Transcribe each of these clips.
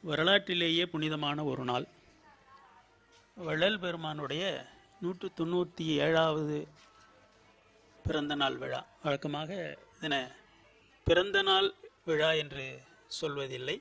வரலாற்றிலேயே புனிதமான ஒரு நாள் வள்ளல் பெருமானுடைய நூற்று தொண்ணூற்றி ஏழாவது பிறந்த நாள் விழா வழக்கமாக இதனை பிறந்த நாள் விழா என்று சொல்வதில்லை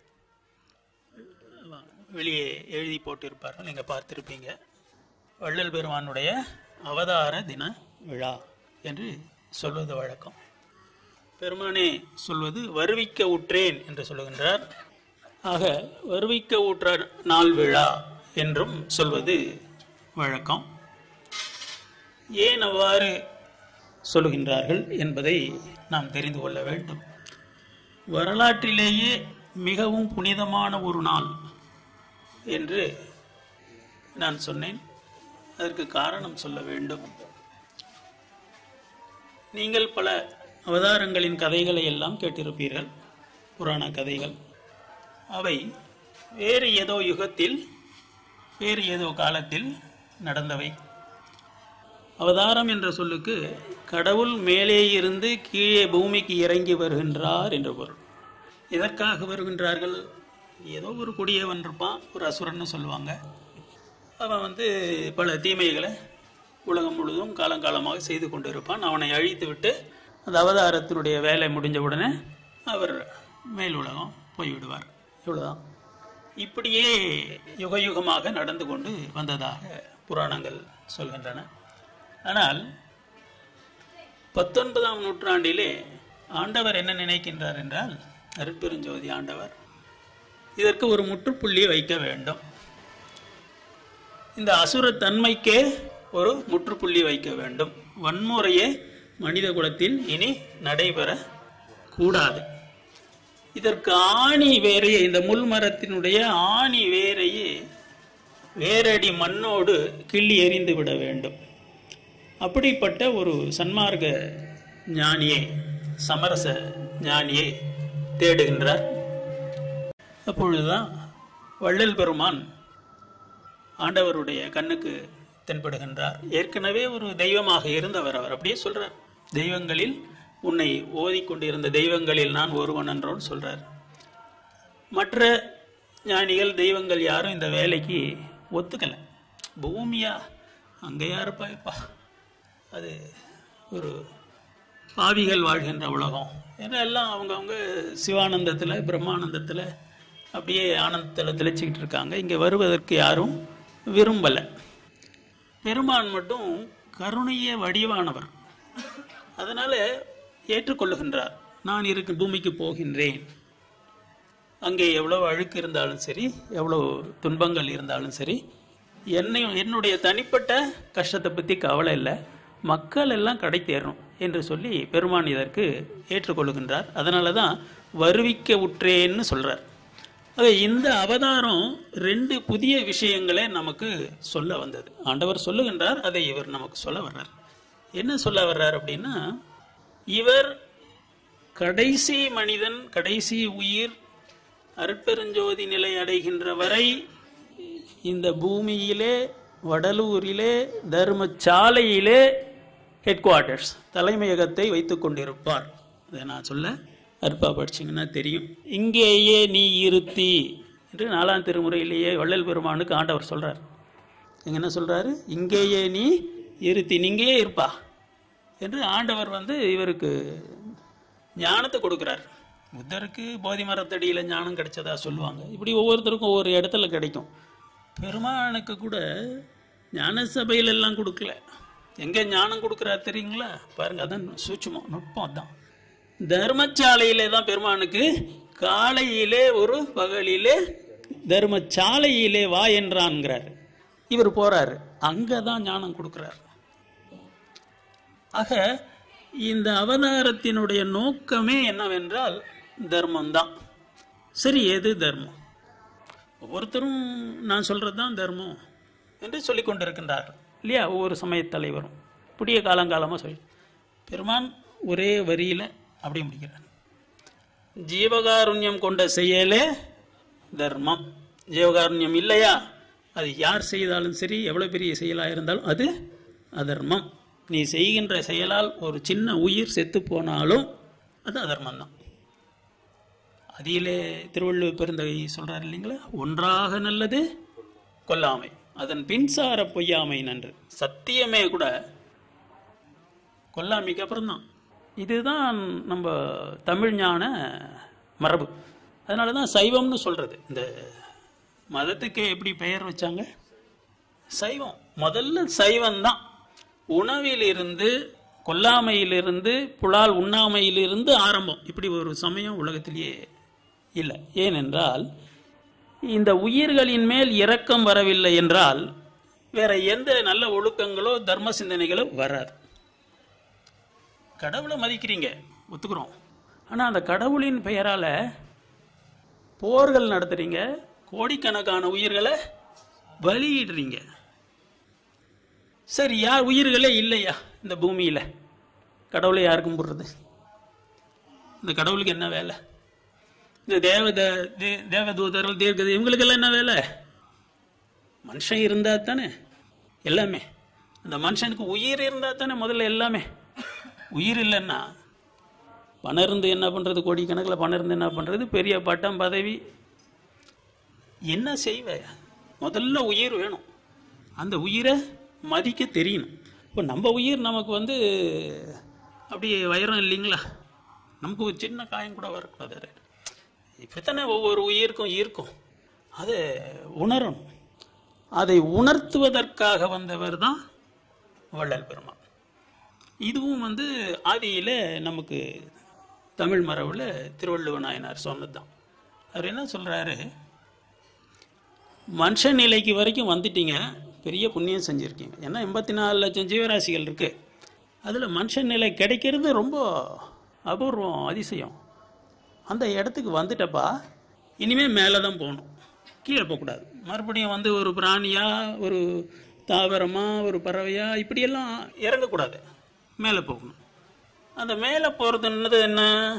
வெளியே எழுதி போட்டிருப்பார்கள் நீங்கள் பார்த்துருப்பீங்க வள்ளல் பெருமானுடைய அவதார தின விழா என்று சொல்வது வழக்கம் பெருமானே சொல்வது வருவிக்க உற்றேன் என்று சொல்லுகின்றார் ஆக வருவிக்க ஊற்ற நாள் விழா என்றும் சொல்வது வழக்கம் ஏன் அவ்வாறு சொல்லுகின்றார்கள் என்பதை நாம் தெரிந்து கொள்ள வேண்டும் வரலாற்றிலேயே மிகவும் புனிதமான ஒரு நாள் என்று நான் சொன்னேன் அதற்கு காரணம் சொல்ல வேண்டும் நீங்கள் பல அவதாரங்களின் கதைகளை எல்லாம் கேட்டிருப்பீர்கள் புராண கதைகள் அவை வேறு ஏதோ யுகத்தில் வேறு ஏதோ காலத்தில் நடந்தவை அவதாரம் என்ற சொல்லுக்கு கடவுள் மேலே இருந்து கீழே பூமிக்கு இறங்கி வருகின்றார் என்று பொருள் எதற்காக வருகின்றார்கள் ஏதோ ஒரு கொடியவன் இருப்பான் ஒரு அசுரன்னு சொல்லுவாங்க அவன் வந்து பல தீமைகளை உலகம் முழுதும் காலங்காலமாக செய்து கொண்டு இருப்பான் அவனை அழித்து விட்டு அந்த அவதாரத்தினுடைய வேலை முடிஞ்ச உடனே அவர் மேல் உலகம் போய்விடுவார் இவ்வளவுதான் இப்படியே யுக யுகமாக நடந்து கொண்டு வந்ததாக புராணங்கள் சொல்கின்றன ஆனால் பத்தொன்பதாம் நூற்றாண்டிலே ஆண்டவர் என்ன நினைக்கின்றார் என்றால் அருட்பெருஞ்சோதி ஆண்டவர் இதற்கு ஒரு முற்றுப்புள்ளி வைக்க வேண்டும் இந்த அசுர தன்மைக்கே ஒரு முற்றுப்புள்ளி வைக்க வேண்டும் வன்முறையே மனித குலத்தில் இனி நடைபெற கூடாது இதற்கு ஆணி வேரையே இந்த முள் மரத்தினுடைய ஆணி வேரையே வேரடி மண்ணோடு கிள்ளி எறிந்து விட வேண்டும் அப்படிப்பட்ட ஒரு சன்மார்க்க ஞானியை சமரச ஞானியை தேடுகின்றார் அப்பொழுதுதான் வள்ளல் பெருமான் ஆண்டவருடைய கண்ணுக்கு தென்படுகின்றார் ஏற்கனவே ஒரு தெய்வமாக இருந்தவர் அவர் அப்படியே சொல்றார் தெய்வங்களில் உன்னை ஓதிக்கொண்டிருந்த தெய்வங்களில் நான் ஒருவன் என்றோன்னு சொல்றார் மற்ற ஞானிகள் தெய்வங்கள் யாரும் இந்த வேலைக்கு ஒத்துக்கலை பூமியா அங்கே யாருப்பா இப்பா அது ஒரு பாவிகள் வாழ்கின்ற உலகம் ஏன்னா எல்லாம் அவங்கவுங்க சிவானந்தத்தில் பிரம்மானந்தத்தில் அப்படியே ஆனந்தத்தில் தெளிச்சுக்கிட்டு இருக்காங்க இங்கே வருவதற்கு யாரும் விரும்பலை பெருமான் மட்டும் கருணைய வடிவானவர் அதனால் ஏற்றுக்கொள்ளுகின்றார் நான் இருக்கு பூமிக்கு போகின்றேன் அங்கே எவ்வளோ அழுக்கு இருந்தாலும் சரி எவ்வளோ துன்பங்கள் இருந்தாலும் சரி என்னை என்னுடைய தனிப்பட்ட கஷ்டத்தை பற்றி கவலை இல்லை மக்கள் எல்லாம் கடை தேரணும் என்று சொல்லி பெருமான் இதற்கு ஏற்றுக்கொள்ளுகின்றார் அதனால தான் வருவிக்க உற்றேன்னு சொல்கிறார் ஆக இந்த அவதாரம் ரெண்டு புதிய விஷயங்களை நமக்கு சொல்ல வந்தது ஆண்டவர் சொல்லுகின்றார் அதை இவர் நமக்கு சொல்ல வர்றார் என்ன சொல்ல வர்றார் அப்படின்னா இவர் கடைசி மனிதன் கடைசி உயிர் அருட்பெருஞ்சோதி நிலை அடைகின்ற வரை இந்த பூமியிலே வடலூரிலே தர்மசாலையிலே ஹெட் குவார்ட்டர்ஸ் தலைமையகத்தை வைத்து கொண்டிருப்பார் இதை நான் சொல்ல அற்பா படிச்சிங்கன்னா தெரியும் இங்கேயே நீ இருத்தி என்று நாலாம் திருமுறையிலேயே வள்ளல் பெருமானுக்கு ஆண்டவர் சொல்றார் இங்க என்ன சொல்றாரு இங்கேயே நீ இருத்தி நீங்கேயே இருப்பா என்று ஆண்டவர் வந்து இவருக்கு ஞானத்தை கொடுக்கிறார் புத்தருக்கு போதி மரத்தடியில் ஞானம் கிடைச்சதா சொல்லுவாங்க இப்படி ஒவ்வொருத்தருக்கும் ஒவ்வொரு இடத்துல கிடைக்கும் பெருமானுக்கு கூட ஞான சபையில எல்லாம் கொடுக்கல எங்கே ஞானம் கொடுக்குறார் தெரியுங்களா பாருங்க அதான் சூட்சமம் நுட்பம் அதான் தர்மசாலையிலே தான் பெருமானுக்கு காலையிலே ஒரு பகலிலே தர்மசாலையிலே வா என்றான்ங்கிறார் இவர் போறாரு அங்கே தான் ஞானம் கொடுக்குறார் ஆக இந்த அவதாரத்தினுடைய நோக்கமே என்னவென்றால் தர்மம்தான் சரி எது தர்மம் ஒவ்வொருத்தரும் நான் சொல்கிறது தான் தர்மம் என்று சொல்லிக் கொண்டிருக்கின்றார்கள் இல்லையா ஒவ்வொரு சமய தலைவரும் புதிய காலங்காலமாக சொல்லி பெருமான் ஒரே வரியில் அப்படி முடிக்கிறார் ஜீவகாருண்யம் கொண்ட செயலே தர்மம் ஜீவகாருண்யம் இல்லையா அது யார் செய்தாலும் சரி எவ்வளோ பெரிய செயலாக இருந்தாலும் அது அதர்மம் நீ செய்கின்ற செயலால் ஒரு சின்ன உயிர் செத்து போனாலும் அது அதர்மம்தான் அதிலே திருவள்ளுவர் பெருந்தகை சொல்றார் இல்லைங்களா ஒன்றாக நல்லது கொல்லாமை அதன் பின்சார பொய்யாமை நன்று சத்தியமே கூட கொல்லாமைக்கு அப்புறம்தான் இதுதான் நம்ம தமிழ் ஞான மரபு அதனால தான் சைவம்னு சொல்றது இந்த மதத்துக்கு எப்படி பெயர் வச்சாங்க சைவம் முதல்ல சைவம் தான் உணவிலிருந்து கொல்லாமையிலிருந்து புலால் உண்ணாமையிலிருந்து ஆரம்பம் இப்படி ஒரு சமயம் உலகத்திலேயே இல்லை ஏனென்றால் இந்த உயிர்களின் மேல் இரக்கம் வரவில்லை என்றால் வேற எந்த நல்ல ஒழுக்கங்களோ தர்ம சிந்தனைகளோ வராது கடவுளை மதிக்கிறீங்க ஒத்துக்கிறோம் ஆனால் அந்த கடவுளின் பெயரால் போர்கள் நடத்துறீங்க கோடிக்கணக்கான உயிர்களை பலியிடுறீங்க சரி யார் உயிர்களே இல்லையா இந்த பூமியில் கடவுளை யார் கும்பிடுறது இந்த கடவுளுக்கு என்ன வேலை இந்த தேவத தே- தேவதூதர்கள் தீர்க்கது இவங்களுக்கெல்லாம் என்ன வேலை மனுஷன் இருந்தா தானே எல்லாமே அந்த மனுஷனுக்கு உயிர் இருந்தா தானே முதல்ல எல்லாமே உயிர் இல்லைன்னா பணம் இருந்து என்ன பண்ணுறது கோடிக்கணக்கில் பணம் இருந்து என்ன பண்ணுறது பெரிய பட்டம் பதவி என்ன செய்வ முதல்ல உயிர் வேணும் அந்த உயிரை மதிக்க தெரியணும் இப்போ நம்ம உயிர் நமக்கு வந்து அப்படி வைரம் இல்லைங்களா நமக்கு ஒரு சின்ன காயம் கூட வரக்கூடாது இப்படித்தானே ஒவ்வொரு உயிருக்கும் ஈர்க்கும் அதை உணரணும் அதை உணர்த்துவதற்காக வந்தவர் தான் வள்ளல் பெருமான் இதுவும் வந்து ஆதியில் நமக்கு தமிழ் மரபில் திருவள்ளுவ நாயனார் சொன்னது தான் அவர் என்ன சொல்கிறாரு மனுஷ நிலைக்கு வரைக்கும் வந்துட்டீங்க பெரிய புண்ணியம் செஞ்சுருக்கீங்க ஏன்னா எண்பத்தி நாலு லட்சம் ஜீவராசிகள் இருக்கு அதில் மனுஷ நிலை கிடைக்கிறது ரொம்ப அபூர்வம் அதிசயம் அந்த இடத்துக்கு வந்துட்டப்பா இனிமே மேலே தான் போகணும் கீழே போகக்கூடாது மறுபடியும் வந்து ஒரு பிராணியா ஒரு தாவரமா ஒரு பறவையா இப்படியெல்லாம் இறங்கக்கூடாது மேலே போகணும் அந்த மேலே போகிறதுன்றது என்ன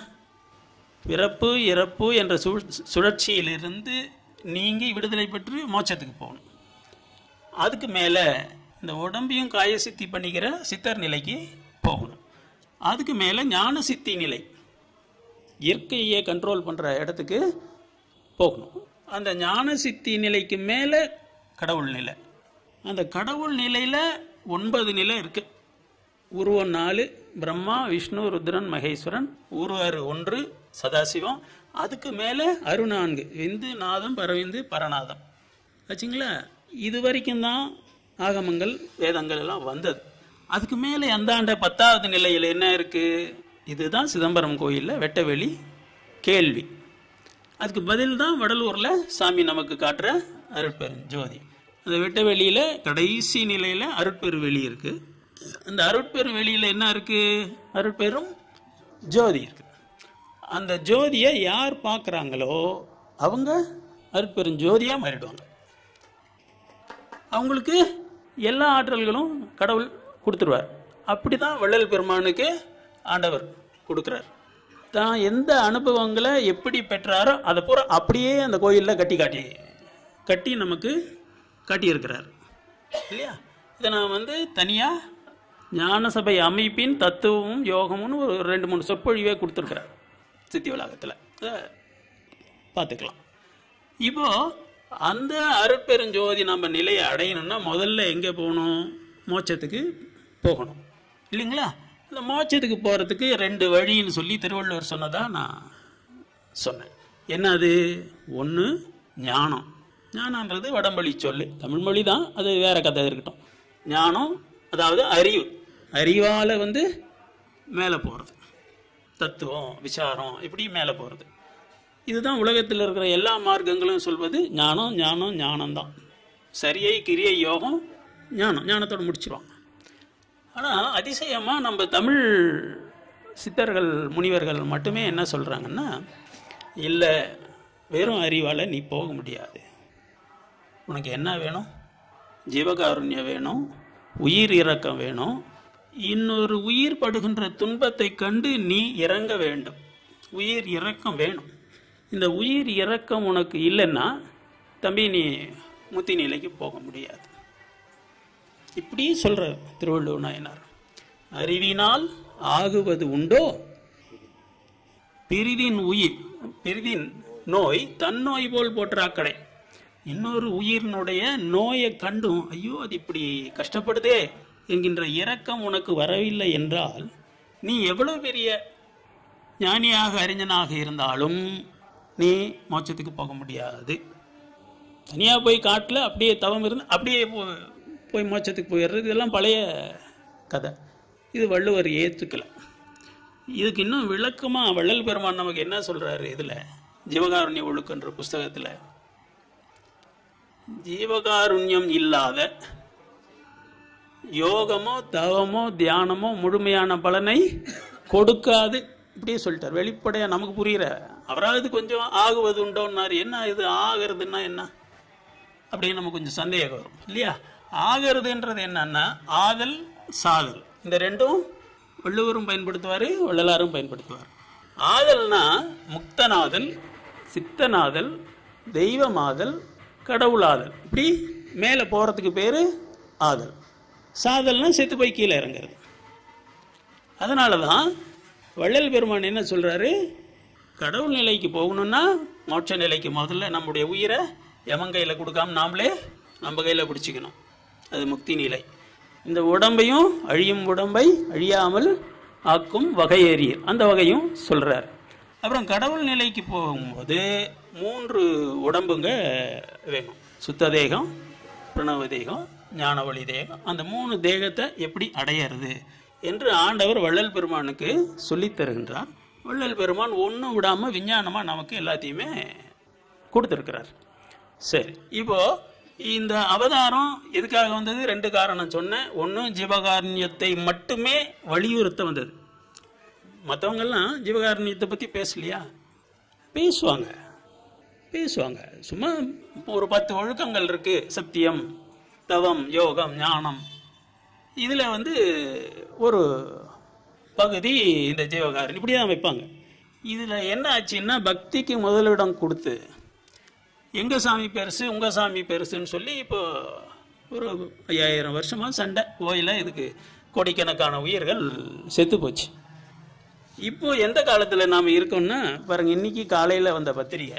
பிறப்பு இறப்பு என்ற சு சுழற்சியிலிருந்து நீங்கி விடுதலை பெற்று மோட்சத்துக்கு போகணும் அதுக்கு மேலே இந்த உடம்பையும் காய சித்தி பண்ணிக்கிற சித்தர் நிலைக்கு போகணும் அதுக்கு மேலே ஞான சித்தி நிலை இயற்கையை கண்ட்ரோல் பண்ணுற இடத்துக்கு போகணும் அந்த ஞான சித்தி நிலைக்கு மேலே கடவுள் நிலை அந்த கடவுள் நிலையில் ஒன்பது நிலை இருக்கு உருவம் நாலு பிரம்மா விஷ்ணு ருத்ரன் மகேஸ்வரன் உருவரு ஒன்று சதாசிவம் அதுக்கு மேலே அருநான்கு விந்து நாதம் பரவிந்து பரநாதம் ஆச்சுங்களா இது வரைக்கும் தான் ஆகமங்கள் வேதங்கள் எல்லாம் வந்தது அதுக்கு மேலே அந்தாண்ட பத்தாவது நிலையில் என்ன இருக்கு இதுதான் சிதம்பரம் கோயிலில் வெட்டவெளி கேள்வி அதுக்கு பதில் தான் வடலூரில் சாமி நமக்கு காட்டுற அருட்பெரும் ஜோதி அந்த வெட்டவெளியில் கடைசி நிலையில் அருட்பெருவெளி இருக்கு அந்த அருட்பெருவெளியில் என்ன இருக்கு அருட்பெரும் ஜோதி இருக்கு அந்த ஜோதியை யார் பார்க்குறாங்களோ அவங்க அருட்பெரும் ஜோதியாக மாறிடுவாங்க அவங்களுக்கு எல்லா ஆற்றல்களும் கடவுள் கொடுத்துருவார் அப்படி தான் வள்ளல் பெருமானுக்கு ஆண்டவர் கொடுக்குறார் தான் எந்த அனுபவங்களை எப்படி பெற்றாரோ அதை பூரா அப்படியே அந்த கோயிலில் கட்டி காட்டி கட்டி நமக்கு காட்டியிருக்கிறார் இல்லையா இதை நான் வந்து தனியாக ஞான சபை அமைப்பின் தத்துவமும் யோகமும்னு ஒரு ரெண்டு மூணு சொற்பொழிவே கொடுத்துருக்குறார் சித்தி வளாகத்தில் அதை பார்த்துக்கலாம் இப்போ அந்த அருட்பெருஞ்சோதி நம்ம நிலையை அடையணும்னா முதல்ல எங்கே போகணும் மோட்சத்துக்கு போகணும் இல்லைங்களா இந்த மோட்சத்துக்கு போகிறதுக்கு ரெண்டு வழின்னு சொல்லி திருவள்ளுவர் சொன்னதா நான் சொன்னேன் என்ன அது ஒன்று ஞானம் ஞானன்றது வடமொழி சொல்லு தமிழ் மொழி தான் அது வேற கதை இருக்கட்டும் ஞானம் அதாவது அறிவு அறிவால் வந்து மேலே போகிறது தத்துவம் விசாரம் இப்படி மேலே போகிறது இதுதான் உலகத்தில் இருக்கிற எல்லா மார்க்கங்களும் சொல்வது ஞானம் ஞானம் ஞானம்தான் சரியை கிரியை யோகம் ஞானம் ஞானத்தோடு முடிச்சிருவாங்க ஆனால் அதிசயமாக நம்ம தமிழ் சித்தர்கள் முனிவர்கள் மட்டுமே என்ன சொல்கிறாங்கன்னா இல்லை வெறும் அறிவால் நீ போக முடியாது உனக்கு என்ன வேணும் ஜீவகாருண்யம் வேணும் உயிர் இரக்கம் வேணும் இன்னொரு உயிர் படுகின்ற துன்பத்தை கண்டு நீ இறங்க வேண்டும் உயிர் இரக்கம் வேணும் இந்த உயிர் இரக்கம் உனக்கு இல்லைன்னா தம்பி நீ முத்தி நிலைக்கு போக முடியாது இப்படி சொல்ற திருவள்ளுவர் நாயனார் அறிவினால் ஆகுவது உண்டோ பிரிதின் உயிர் பிரிதின் நோய் தன் நோய் போல் போற்றாக்கடை இன்னொரு உயிரினுடைய நோயை கண்டும் ஐயோ அது இப்படி கஷ்டப்படுதே என்கின்ற இரக்கம் உனக்கு வரவில்லை என்றால் நீ எவ்வளவு பெரிய ஞானியாக அறிஞனாக இருந்தாலும் நீ மோட்சத்துக்கு போக முடியாது தனியாக போய் காட்டில் அப்படியே தவம் இருந்து அப்படியே போ- போய் மோட்சத்துக்கு போயிடுறது இதெல்லாம் பழைய கதை இது வள்ளுவர் ஏற்றுக்கல இதுக்கு இன்னும் விளக்கமாக வள்ளல் பெருமான் நமக்கு என்ன சொல்கிறாரு இதில் ஜீவகாருண்ய ஒழுக்கன்ற புஸ்தகத்தில் ஜீவகாருண்யம் இல்லாத யோகமோ தவமோ தியானமோ முழுமையான பலனை கொடுக்காது இப்படியே சொல்லிட்டார் வெளிப்படையா நமக்கு புரியுற அவராவது கொஞ்சம் ஆகுவது உண்டோன்னாரு என்ன இது ஆகிறதுன்னா என்ன அப்படின்னு நமக்கு கொஞ்சம் சந்தேகம் வரும் இல்லையா ஆகிறதுன்றது என்னன்னா ஆதல் சாதல் இந்த ரெண்டும் வள்ளுவரும் பயன்படுத்துவார் வள்ளலாரும் பயன்படுத்துவார் ஆதல்னா முக்தனாதல் சித்தனாதல் தெய்வமாதல் கடவுளாதல் இப்படி மேலே போகிறதுக்கு பேர் ஆதல் சாதல்னா செத்து போய் கீழே இறங்குறது அதனால தான் வள்ளல் பெருமான் என்ன சொல்றாரு கடவுள் நிலைக்கு போகணும்னா மோட்ச நிலைக்கு முதல்ல நம்முடைய உயிரை எவன் கையில் கொடுக்காம நாமளே நம்ம கையில் பிடிச்சிக்கணும் அது முக்தி நிலை இந்த உடம்பையும் அழியும் உடம்பை அழியாமல் ஆக்கும் வகையேறியர் அந்த வகையும் சொல்றார் அப்புறம் கடவுள் நிலைக்கு போகும்போது மூன்று உடம்புங்க வேணும் சுத்த தேகம் பிரணவ தேகம் ஞானவழி தேகம் அந்த மூணு தேகத்தை எப்படி அடையிறது என்று ஆண்டவர் வள்ளல் பெருமானுக்கு சொல்லித் தருகின்றார் வள்ளல் பெருமான் ஒன்றும் விடாமல் விஞ்ஞானமாக நமக்கு எல்லாத்தையுமே கொடுத்துருக்கிறார் சரி இப்போ இந்த அவதாரம் எதுக்காக வந்தது ரெண்டு காரணம் சொன்னேன் ஒன்று ஜீவகாருண்யத்தை மட்டுமே வலியுறுத்த வந்தது மற்றவங்கெல்லாம் ஜீவகாருண்யத்தை பற்றி பேசலையா பேசுவாங்க பேசுவாங்க சும்மா ஒரு பத்து ஒழுக்கங்கள் இருக்கு சத்தியம் தவம் யோகம் ஞானம் இதில் வந்து ஒரு பகுதி இந்த ஜீவகாரன் இப்படி தான் வைப்பாங்க இதில் என்ன ஆச்சுன்னா பக்திக்கு முதலிடம் கொடுத்து எங்கள் சாமி பெருசு உங்கள் சாமி பெருசுன்னு சொல்லி இப்போ ஒரு ஐயாயிரம் வருஷமாக சண்டை கோயிலில் இதுக்கு கோடிக்கணக்கான உயிர்கள் செத்து போச்சு இப்போ எந்த காலத்தில் நாம் இருக்கோம்னா பாருங்க இன்னைக்கு காலையில் வந்த பத்திரிகை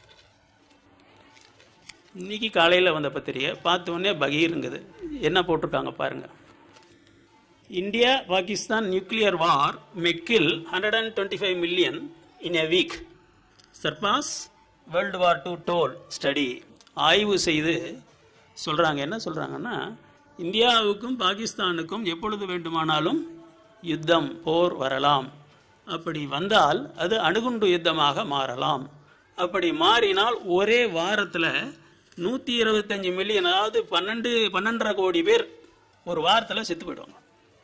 இன்னைக்கு காலையில் வந்த பத்திரிகை பார்த்த உடனே பகீருங்குது என்ன போட்டிருக்காங்க பாருங்க இந்தியா பாகிஸ்தான் நியூக்ளியர் வார் மெக்கில் hundred and twenty five million in a week surpass world war two toll study ஆய்வு செய்து சொல்கிறாங்க என்ன சொல்கிறாங்கன்னா இந்தியாவுக்கும் பாகிஸ்தானுக்கும் எப்பொழுது வேண்டுமானாலும் யுத்தம் போர் வரலாம் அப்படி வந்தால் அது அணுகுண்டு யுத்தமாக மாறலாம் அப்படி மாறினால் ஒரே வாரத்தில் நூற்றி இருபத்தஞ்சி மில்லியன் அதாவது பன்னெண்டு பன்னெண்டரை கோடி பேர் ஒரு வாரத்தில் செத்து போயிடுவாங்க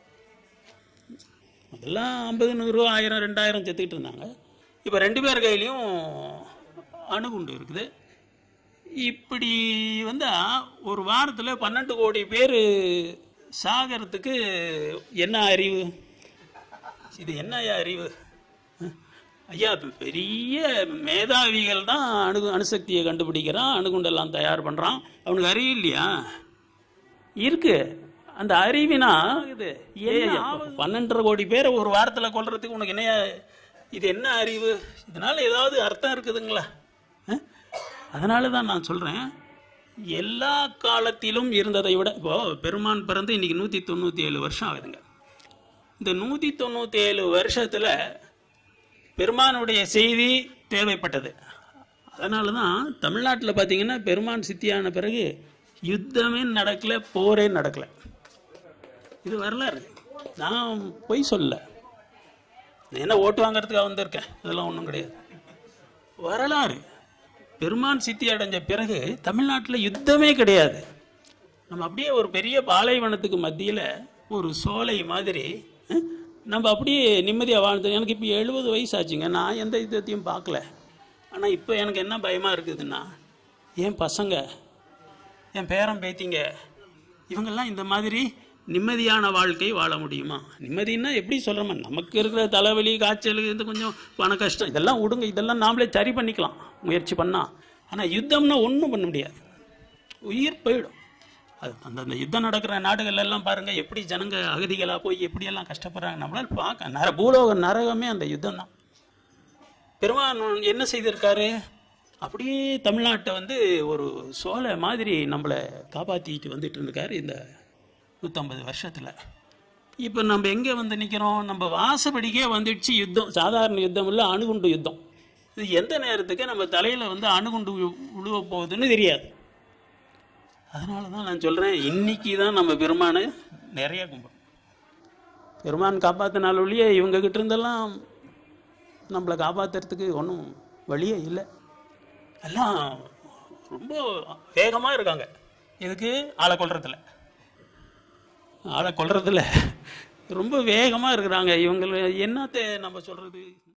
அதெல்லாம் ஐம்பது நூறு ஆயிரம் ரெண்டாயிரம் செத்துக்கிட்டு இருந்தாங்க இப்போ ரெண்டு பேர் கையிலையும் அணுகுண்டு இருக்குது இப்படி வந்தால் ஒரு வாரத்தில் பன்னெண்டு கோடி பேர் சாகிறதுக்கு என்ன அறிவு இது என்ன ஐயா அறிவு அஹ்? ஐயா இப்ப பெரிய மேதாவிகள் தான் அணு அணுசக்தியை கண்டுபிடிக்கிறான் அணுகுண்டெல்லாம் தயார் பண்ணுறான் அவனுக்கு அறிவு இல்லையா இருக்கு அந்த அறிவினா இது ஏன் பன்னெண்டரை கோடி பேரை ஒரு வாரத்தில் கொல்றதுக்கு உனக்கு என்ன இது என்ன அறிவு இதனால ஏதாவது அர்த்தம் இருக்குதுங்களா அஹ்? அதனால தான் நான் சொல்கிறேன் எல்லா காலத்திலும் இருந்ததை விட இப்போ பெருமான் பிறந்து இன்னைக்கு நூற்றி தொண்ணூற்றி ஏழு வருஷம் ஆகுதுங்க இந்த நூற்றி தொண்ணூற்றி ஏழு வருஷத்தில் பெருமானுடைய செய்தி தேவைப்பட்டது அதனால தான் தமிழ்நாட்டில் பார்த்தீங்கன்னா பெருமான் சித்தியான பிறகு யுத்தமே நடக்கல போரே நடக்கல இது வரலாறு நான் பொய் சொல்ல நான் என்ன ஓட்டு வாங்குறதுக்காக வந்திருக்கேன் அதெல்லாம் ஒன்றும் கிடையாது வரலாறு பெருமான் சித்தி அடைஞ்ச பிறகு தமிழ்நாட்டில் யுத்தமே கிடையாது நம்ம அப்படியே ஒரு பெரிய பாலைவனத்துக்கு மத்தியில் ஒரு சோலை மாதிரி அஹ், நம்ம அப்படியே நிம்மதியாக வாழ்ந்தோம் எனக்கு இப்போ எழுபது வயசு ஆச்சுங்க நான் எந்த யுத்தத்தையும் பார்க்கல ஆனால் இப்போ எனக்கு என்ன பயமாக இருக்குதுன்னா என் பசங்க என் பேரன் பேத்திங்க இவங்கெல்லாம் இந்த மாதிரி நிம்மதியான வாழ்க்கை வாழ முடியுமா நிம்மதின்னா எப்படி சொல்கிறோமா நமக்கு இருக்கிற தலைவலி காய்ச்சல் இது கொஞ்சம் பண கஷ்டம் இதெல்லாம் விடுங்க இதெல்லாம் நாமளே சரி பண்ணிக்கலாம் முயற்சி பண்ணால் ஆனால் யுத்தம்னா ஒன்றும் பண்ண முடியாது உயிர் போயிடும் அது அந்த அந்த யுத்தம் நடக்கிற நாடுகள் எல்லாம் பாருங்க எப்படி ஜனங்க அகதிகளாக போய் எப்படியெல்லாம் கஷ்டப்படுறாங்க நம்மளால பார்க்க நர பூலோக நரகமே அந்த யுத்தம் தான் பெருமான் என்ன செய்திருக்காரு அப்படியே தமிழ்நாட்டை வந்து ஒரு சோலை மாதிரி நம்மளை காப்பாற்றிட்டு வந்துட்டு இருக்காரு இந்த நூற்றம்பது வருஷத்தில் இப்போ நம்ம எங்கே வந்து நிற்கிறோம் நம்ம வாசப்படிக்கே வந்துடுச்சு யுத்தம் சாதாரண யுத்தம் இல்லை அணுகுண்டு யுத்தம் இது எந்த நேரத்துக்கு நம்ம தலையில் வந்து அணுகுண்டு வி- விழுவ போகுதுன்னு தெரியாது அதனால தான் நான் சொல்கிறேன் இன்னைக்கு தான் நம்ம பெருமானை நிறைய கும்பிடும் பெருமான் காப்பாற்றினால ஒழிய இவங்க கிட்ட இருந்தெல்லாம் நம்மளை காப்பாற்றுறதுக்கு ஒன்றும் வழியே இல்லை எல்லாம் ரொம்ப வேகமாக இருக்காங்க இதுக்கு ஆளை கொல்றதில்ல ஆளை கொல்றதில்ல ரொம்ப வேகமாக இருக்கிறாங்க இவங்களை என்னத்தை நம்ம சொல்கிறது